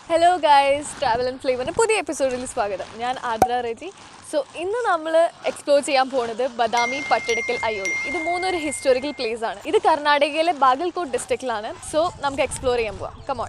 Hello guys travel and ഫ്ലേവറിൻ്റെ പുതിയ എപ്പിസോഡിൽ സ്വാഗതം ഞാൻ ആദ്ര റെജി സോ ഇന്ന് നമ്മൾ എക്സ്പ്ലോർ ചെയ്യാൻ പോകുന്നത് ബദാമി പട്ടടക്കൽ അയ്യോളി ഇത് മൂന്നൊരു ഹിസ്റ്റോറിക്കൽ പ്ലേസ് ആണ് ഇത് കർണാടകയിലെ ബാഗൽകോട്ട് ഡിസ്ട്രിക്റ്റിലാണ് സോ നമുക്ക് എക്സ്പ്ലോർ ചെയ്യാൻ പോവാം കമോൺ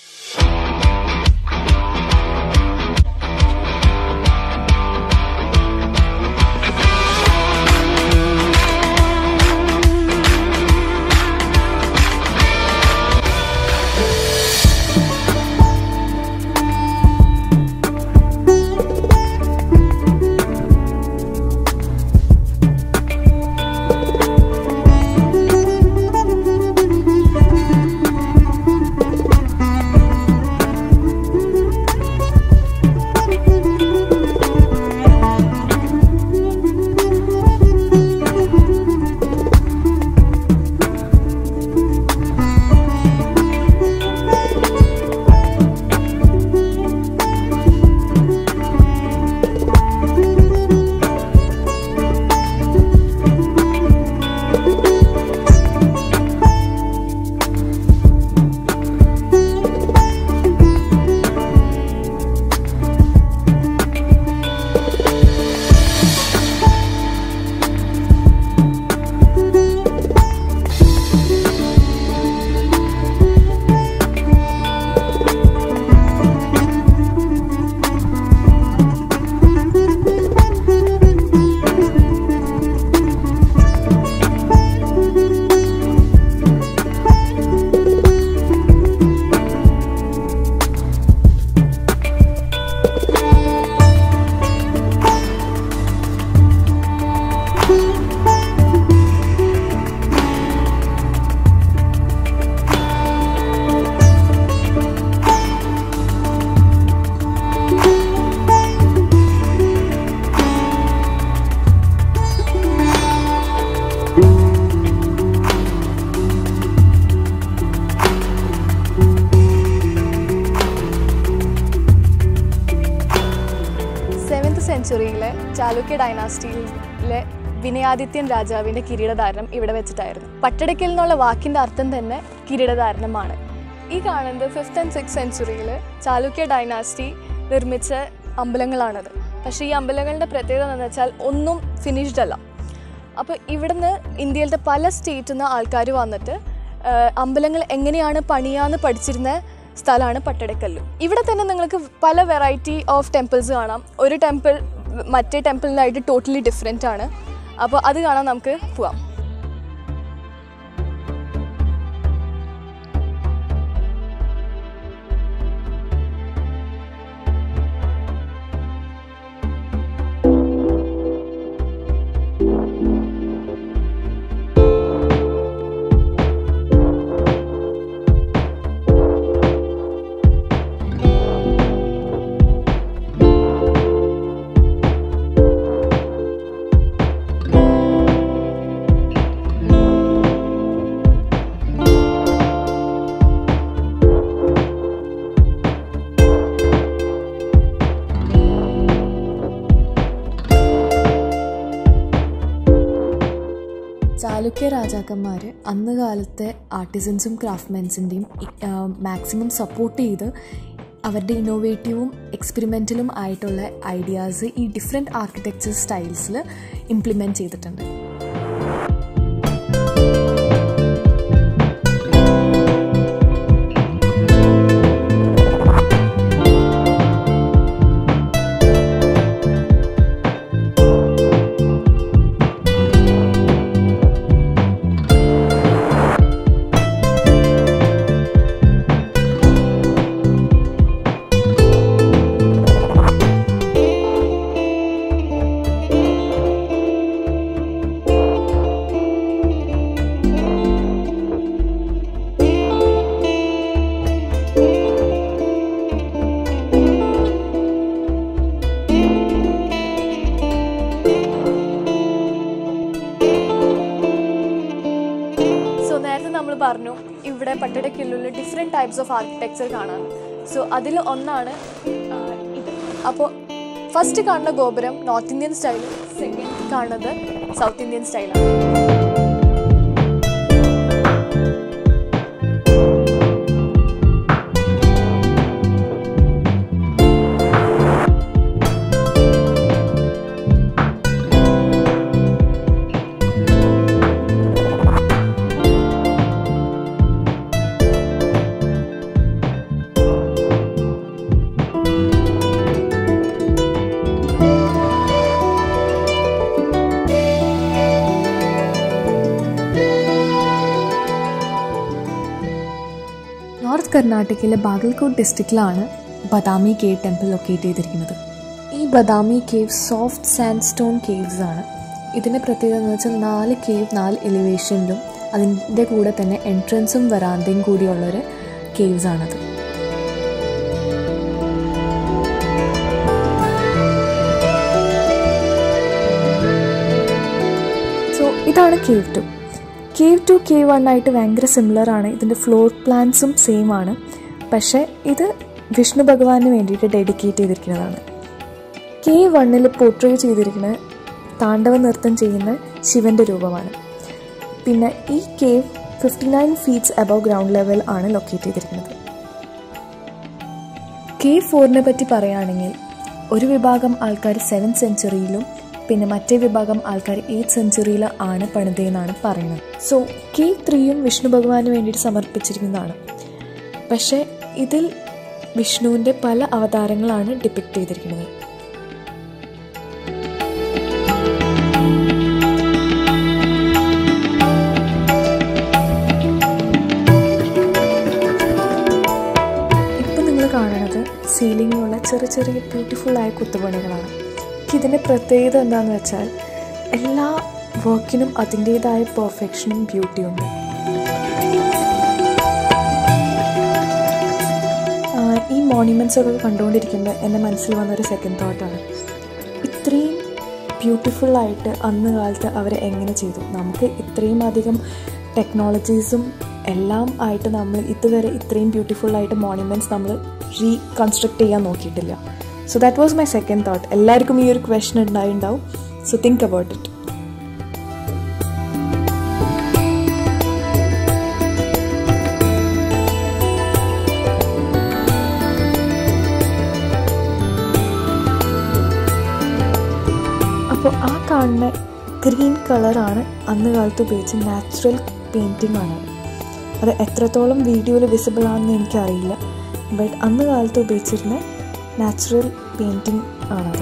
സെവൻത്ത് സെഞ്ചുറിയിലെ ചാലുക്യ ഡൈനാസ്റ്റിയിലെ വിനയാദിത്യൻ രാജാവിൻ്റെ കിരീടധാരണം ഇവിടെ വെച്ചിട്ടായിരുന്നു പട്ടടയ്ക്കൽ എന്നുള്ള വാക്കിൻ്റെ അർത്ഥം തന്നെ കിരീടധാരണമാണ് ഈ കാണുന്നത് ഫിഫ്ത്ത് ആൻഡ് സിക്സ് സെഞ്ചുറിയിൽ ചാലുക്യ ഡൈനാസ്റ്റി നിർമ്മിച്ച അമ്പലങ്ങളാണത് പക്ഷേ ഈ അമ്പലങ്ങളുടെ പ്രത്യേകത എന്ന് വെച്ചാൽ ഒന്നും ഫിനിഷ്ഡ് അല്ല അപ്പോൾ ഇവിടുന്ന് ഇന്ത്യയിലത്തെ പല സ്റ്റേറ്റിൽ നിന്ന് ആൾക്കാർ വന്നിട്ട് ആ, അമ്പലങ്ങൾ എങ്ങനെയാണ് പണിയാന്ന് പഠിച്ചിരുന്ന സ്ഥലമാണ് പട്ടടക്കല്ല് ഇവിടെ തന്നെ നിങ്ങൾക്ക് പല വെറൈറ്റി ഓഫ് ടെമ്പിൾസ് കാണാം ഒരു ടെമ്പിൾ മറ്റേ ടെമ്പിളിനായിട്ട് ടോട്ടലി ഡിഫറെൻ്റ് ആണ് അപ്പോൾ അത് കാണാൻ നമുക്ക് പോവാം ചാലുക്യ രാജാക്കന്മാർ അന്ന് കാലത്തെ ആർട്ടിസൻസും ക്രാഫ്റ്റ്മെൻസിൻ്റെയും മാക്സിമം സപ്പോർട്ട് ചെയ്ത് അവരുടെ ഇന്നോവേറ്റീവും എക്സ്പെരിമെൻ്റലും ആയിട്ടുള്ള ഐഡിയാസ് ഈ ഡിഫറെൻറ്റ് ആർക്കിടെക്ചർ സ്റ്റൈൽസിൽ ഇംപ്ലിമെൻറ്റ് ചെയ്തിട്ടുണ്ട് സോ നേരത്തെ നമ്മൾ പറഞ്ഞു ഇവിടെ പട്ടടക്കില്ലുള്ള ഡിഫറെൻറ്റ് ടൈപ്സ് ഓഫ് ആർക്കിടെക്ചർ കാണാൻ സോ അതിൽ ഒന്നാണ് ആ, ഇത് അപ്പോൾ ഫസ്റ്റ് കാണുന്ന ഗോപുരം നോർത്ത് ഇന്ത്യൻ സ്റ്റൈലും സെക്കൻഡ് കാണുന്നത് സൗത്ത് ഇന്ത്യൻ സ്റ്റൈലാണ് കർണാടകയിലെ ബാഗൽകോട്ട് ഡിസ്ട്രിക്റ്റിലാണ് ബദാമി കേവ് ടെമ്പിൾ ലൊക്കേറ്റ് ചെയ്തിരിക്കുന്നത് ഈ Badami cave soft sandstone caves ആണ് ഇതിൻ്റെ പ്രത്യേകത എന്ന് വെച്ചാൽ നാല് കേവ് നാല് എലിവേഷനിലും അതിൻ്റെ കൂടെ തന്നെ എൻട്രൻസും വരാന്തയും കൂടിയുള്ളൊരു കേവ്സ് ആണത് സോ ഇതാണ് cave two cave two cave one ആയിട്ട് ഭയങ്കര സിമിലർ ആണ് ഇതിൻ്റെ ഫ്ലോർ പ്ലാൻസും സെയിം ആണ് പക്ഷേ ഇത് വിഷ്ണു ഭഗവാന് വേണ്ടിയിട്ട് ഡെഡിക്കേറ്റ് ചെയ്തിരിക്കുന്നതാണ് കേവ് വണ്ണിൽ പോർട്രേ ചെയ്തിരിക്കുന്നത് താണ്ഡവ നൃത്തം ചെയ്യുന്ന ശിവൻ്റെ രൂപമാണ് പിന്നെ ഈ cave fifty nine feets above ground level ആണ് ലൊക്കേറ്റ് ചെയ്തിരിക്കുന്നത് കേവ് ഫോറിനെ പറ്റി പറയുകയാണെങ്കിൽ ഒരു വിഭാഗം ആൾക്കാർ സെവൻ സെഞ്ചുറിയിലും പിന്നെ മറ്റേ വിഭാഗം ആൾക്കാർ എയ്ത്ത് സെഞ്ചുറിയിൽ ആണ് പണിതതെന്നാണ് പറയുന്നത് സോ കേവ് ത്രീയും വിഷ്ണു ഭഗവാന് വേണ്ടിയിട്ട് സമർപ്പിച്ചിരിക്കുന്നതാണ് പക്ഷേ ഇതിൽ വിഷ്ണുവിൻ്റെ പല അവതാരങ്ങളാണ് ഡിപ്പിക്റ്റ് ചെയ്തിരിക്കുന്നത് ഇപ്പം നിങ്ങൾ കാണുന്നത് സീലിങ്ങിലുള്ള ചെറിയ ചെറിയ ബ്യൂട്ടിഫുൾ ആയ കുത്തുപണികളാണ് ഇതിൻ്റെ പ്രത്യേകത എന്താണെന്ന് വെച്ചാൽ എല്ലാ വർക്കിനും അതിൻ്റേതായ പെർഫെക്ഷനും ബ്യൂട്ടിയും ഉണ്ട് ആ, ഈ മോണ്യുമെൻറ്റ്സ് ഒക്കെ കണ്ടുകൊണ്ടിരിക്കുമ്പോൾ എൻ്റെ മനസ്സിൽ വന്നൊരു സെക്കൻഡ് തോട്ടാണ് ഇത്രയും ബ്യൂട്ടിഫുള്ളായിട്ട് അന്ന് കാലത്ത് അവർ എങ്ങനെ ചെയ്തു നമുക്ക് ഇത്രയും അധികം ടെക്നോളജീസും എല്ലാം ആയിട്ട് നമ്മൾ ഇതുവരെ ഇത്രയും ബ്യൂട്ടിഫുള്ളായിട്ട് മോണ്യുമെൻറ്റ്സ് നമ്മൾ റീകൺസ്ട്രക്ട് ചെയ്യാൻ നോക്കിയിട്ടില്ല so that was my second thought എല്ലാവർക്കും ഈ ഒരു ക്വസ്റ്റൻ ഉണ്ടായിട്ടുണ്ടാവും സോ തിങ്ക് അബൌട്ട് ഇറ്റ് അപ്പോൾ ആ കാണുന്ന ഗ്രീൻ കളറാണ് അന്ന് കാലത്ത് ഉപയോഗിച്ച നാച്ചുറൽ പെയിൻറ്റിംഗ് ആണ് അത് എത്രത്തോളം വീഡിയോയിൽ വിസിബിൾ ആണെന്ന് എനിക്കറിയില്ല ബട്ട് അന്ന് കാലത്ത് ഉപയോഗിച്ചിരുന്ന നാച്ചുറൽ പെയിൻറ്റിംഗ് ആണത്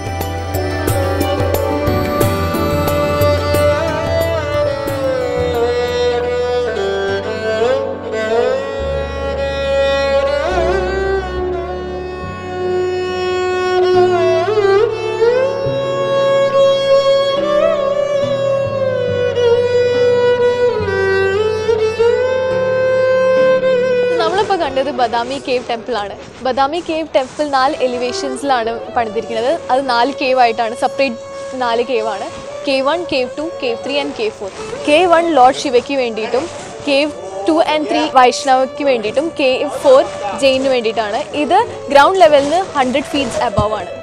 നമ്മളിപ്പോൾ കണ്ടത് ബദാമി കേവ് ടെമ്പിൾ ആണ് ബദാമി കേവ് ടെമ്പിൾ നാല് എലിവേഷൻസിലാണ് പണിതിരിക്കുന്നത് അത് നാല് കേവ് ആയിട്ടാണ് സെപ്പറേറ്റ് നാല് കേവ് ആണ് cave one cave two cave three and cave four cave one lord ശിവയ്ക്ക് വേണ്ടിയിട്ടും കേവ് ടു ആൻഡ് ത്രീ വൈഷ്ണവയ്ക്ക് വേണ്ടിയിട്ടും കേവ് ഫോർ ജെയിന് വേണ്ടിയിട്ടാണ് ഇത് ഗ്രൗണ്ട് ലെവലിൽ നിന്ന് ഹൺഡ്രഡ് ഫീറ്റ്സ് അബവ് ആണ്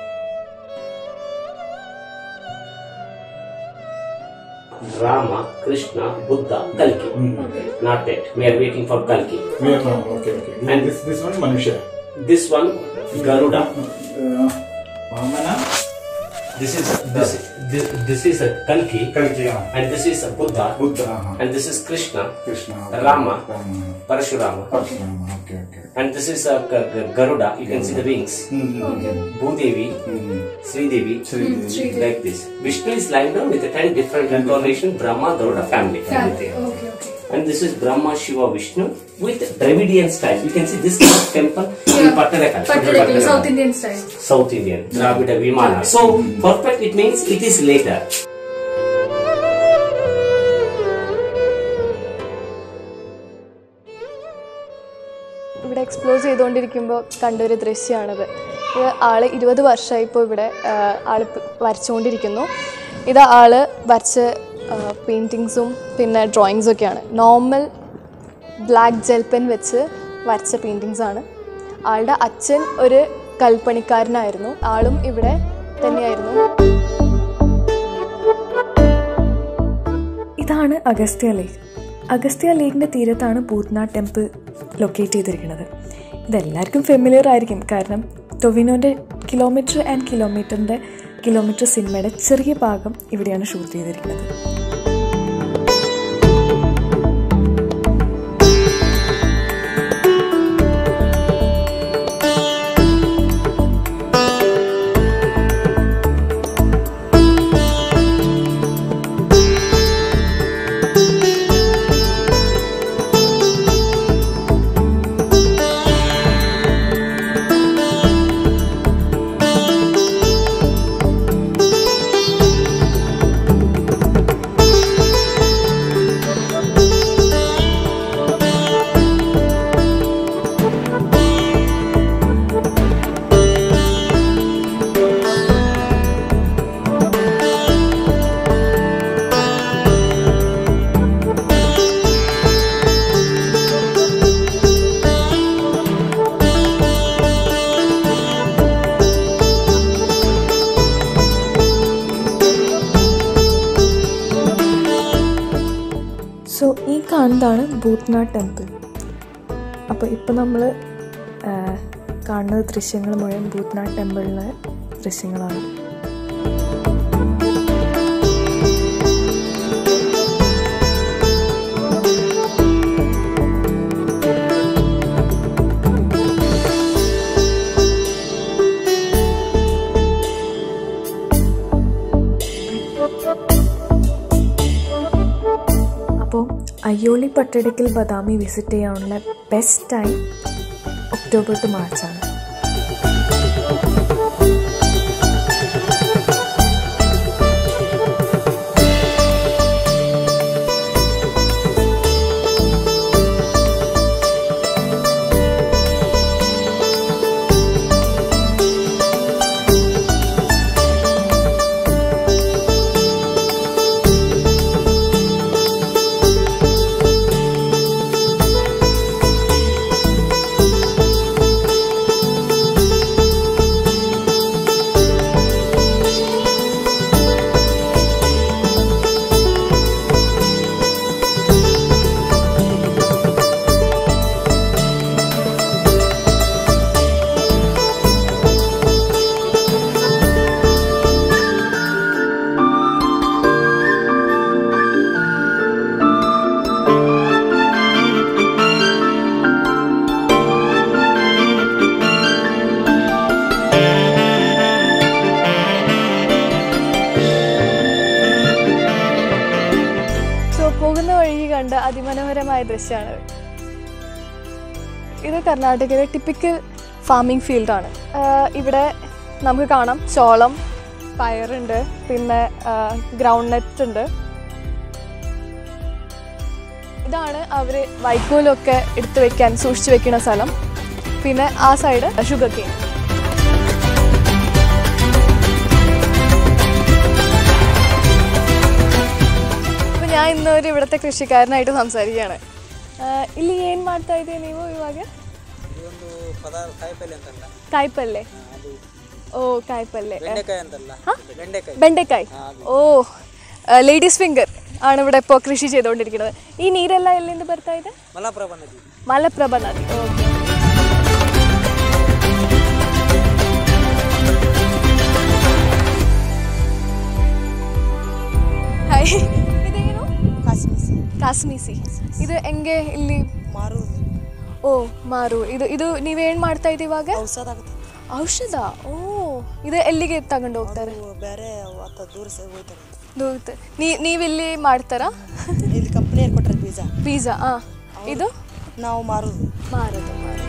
Rama, Krishna, Buddha, Kalki. Not that. We are waiting for Kalki. Yeah, no, okay, okay. And- this this one Manusha. This one, Garuda. Uh, Vamana. This is this this, this is a Kalki, Kalki. ah. and this is a Buddha, Buddha. uh-huh. and this is Krishna, Krishna. okay. Rama. Rama. Parashurama, Parashurama. Okay, okay. and this is a G- G- Garuda. You can see the wings. Mm-hmm. Bhudevi, Mm-hmm. Sridevi, Sri. like this. Vishnu is lying down with the ten different incarnation Brahma, Garuda family. And this is Brahma, Shiva, Vishnu with Dravidian style. You can see this kind of temple in Pattalakal. Pattalakal, South Indian style. South Indian, Dravida Vimana. So perfect it means it is later. ഇവിടെ explore ചെയ്തുകൊണ്ടിരിക്കുമ്പോൾ കണ്ടൊരു ദൃശ്യമാണിത് ഇത് ആള് ഇരുപത് വർഷമായി ഇപ്പോൾ ഇവിടെ ആ, ആള് പ് വരച്ചുകൊണ്ടിരിക്കുന്നു ഇത് ആള് വരച്ച പെയിൻറ്റിങ്സും പിന്നെ ഡ്രോയിങ്സും ഒക്കെയാണ് നോർമൽ ബ്ലാക്ക് ജെൽ പെൻ വെച്ച് വരച്ച പെയിൻറ്റിങ്സ് ആണ് ആളുടെ അച്ഛൻ ഒരു കൽപ്പണിക്കാരനായിരുന്നു ആളും ഇവിടെ തന്നെയായിരുന്നു ഇതാണ് അഗസ്ത്യ ലേക്ക് അഗസ്ത്യ ലേക്കിൻ്റെ തീരത്താണ് ഭൂത്നാഥ് ടെമ്പിൾ ലൊക്കേറ്റ് ചെയ്തിരിക്കുന്നത് ഇതെല്ലാവർക്കും ഫെമിലിയർ ആയിരിക്കും കാരണം ടൊവിനോൻ്റെ കിലോമീറ്റർ ആൻഡ് കിലോമീറ്ററിൻ്റെ കിലോമീറ്റർ സിനിമയുടെ ചെറിയ ഭാഗം ഇവിടെയാണ് ഷൂട്ട് ചെയ്തിരിക്കുന്നത് കാണുന്നതാണ് ഭൂത്നാഥ് ടെമ്പിൾ അപ്പോൾ ഇപ്പോൾ നമ്മൾ കാണുന്ന ദൃശ്യങ്ങൾ മുഴുവൻ ഭൂത്നാഥ് ടെമ്പിളിലെ ദൃശ്യങ്ങളാണ് അപ്പോൾ അയ്യോളി പട്ടടയ്ക്കൽ ബദാമി വിസിറ്റ് ചെയ്യാനുള്ള ബെസ്റ്റ് ടൈം ഒക്ടോബർ ടു മാർച്ചാണ് സോ പോകുന്ന വഴി കണ്ട അതിമനോഹരമായ ദൃശ്യമാണ് ഇത് കർണാടകയിലെ ടിപ്പിക്കൽ ഫാമിംഗ് ഫീൽഡാണ് ഇവിടെ നമുക്ക് കാണാം ചോളം പയറുണ്ട് പിന്നെ ഗ്രൗണ്ട് നെറ്റ് ഉണ്ട് ഇതാണ് അവർ വൈക്കോലൊക്കെ എടുത്തു വെക്കാൻ സൂക്ഷിച്ചു വെക്കുന്ന സ്ഥലം പിന്നെ ആ സൈഡ് ഷുഗർ കെയിൻ അപ്പോൾ ഞാൻ ഇന്നൊരു ಇವಿಡത്തെ ಕೃಷಿಕಾರನಾയിട്ട് ಸಂಸಾರಿക്കുകയാണ് ಆ, ಇಲ್ಲಿ ಏನು ಮಾಡ್ತಾ ಇದ್ದೀವಿ ನೀವು ಇವಾಗ ಇದೊಂದು ಪದಾರ್ಥ ಕಾಯಿಪಲ್ಲೆ ಅಂತಲ್ಲ ಕಾಯಿಪಲ್ಲೆ ಅದು ಓ ಕಾಯಿಪಲ್ಲೆ ಬೆಂಡೆಕಾಯಿ ಅಂತಲ್ಲ ಬೆಂಡೆಕಾಯಿ ಬೆಂಡೆಕಾಯಿ ഓ ലേഡീസ് ഫിംഗർ ആണ് ഇവിടെ ഇപ്പോൾ കൃഷി ചെയ്തുകൊണ്ടിരിക്കുന്നത് ഈ നീരെല്ലാം എಲ್ಲಿಂದ ಬರ್ತಾ ಇದೆ ಮಲಪ್ರಭಾ ನದಿ മലപ്രഭ നദി ഓക്കെ ಹಾಯ್ ಇದೇನು ಕಾಸ್ಮಿಸಿ ಕಾಸ್ಮೀಸಿ ಇದು ಹೆಂಗೆ ಇಲ್ಲಿ ಮಾರುವುದು ಓ ಮಾರು ಇದು ಇದು ನೀವೇನು ಮಾಡ್ತಾ ಇದ್ದೀವಿ ಇವಾಗ ಔಷಧ ಆಗುತ್ತೆ ಔಷಧ ಓ ಇದು ಎಲ್ಲಿಗೆ ತಗೊಂಡು ಹೋಗ್ತಾರೆ ಅದು ಬೇರೆ ಅತ್ತ ದೂರ ಸ- ಹೋಗ್ತಾರೆ ದೂರ ನೀ ನೀವಿಲ್ಲಿ ಮಾಡ್ತಾರಾ ಇಲ್ಲಿ ಕಂಪ್ನಿಯವ್ರು ಕೊಟ್ಟರೆ ಬೀಜ ಬೀಜ ಹಾಂ ಇದು ನಾವು ಮಾರುದು മാറുന്നു മാറുന്നു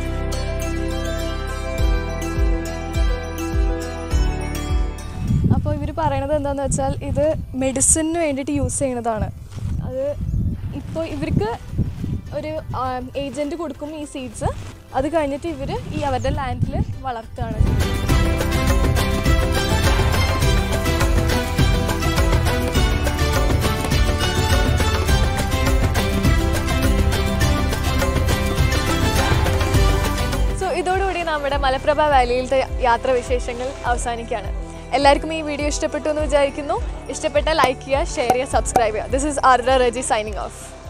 അപ്പോൾ ഇവർ പറയണത് എന്താണെന്ന് വെച്ചാൽ ഇത് മെഡിസിന് വേണ്ടിയിട്ട് യൂസ് ചെയ്യുന്നതാണ് അത് ഇപ്പോൾ ഇവർക്ക് ഒരു ഏജൻറ്റ് കൊടുക്കും ഈ സീഡ്സ് അത് കഴിഞ്ഞിട്ട് ഇവർ ഈ അവരുടെ ലാൻഡിൽ വളർത്തുകയാണ് സോ ഇതോടുകൂടി നമ്മുടെ മലപ്രഭ വാലിയിലത്തെ യാത്രാവിശേഷങ്ങൾ അവസാനിക്കുകയാണ് എല്ലാവർക്കും ഈ വീഡിയോ ഇഷ്ടപ്പെട്ടു എന്ന് വിചാരിക്കുന്നു ഇഷ്ടപ്പെട്ടാൽ ലൈക്ക് ചെയ്യുക ഷെയർ ചെയ്യുക സബ്സ്ക്രൈബ് ചെയ്യുക ദിസ് ഇസ് ആർഡർ റജി സൈനിങ് ഓഫ്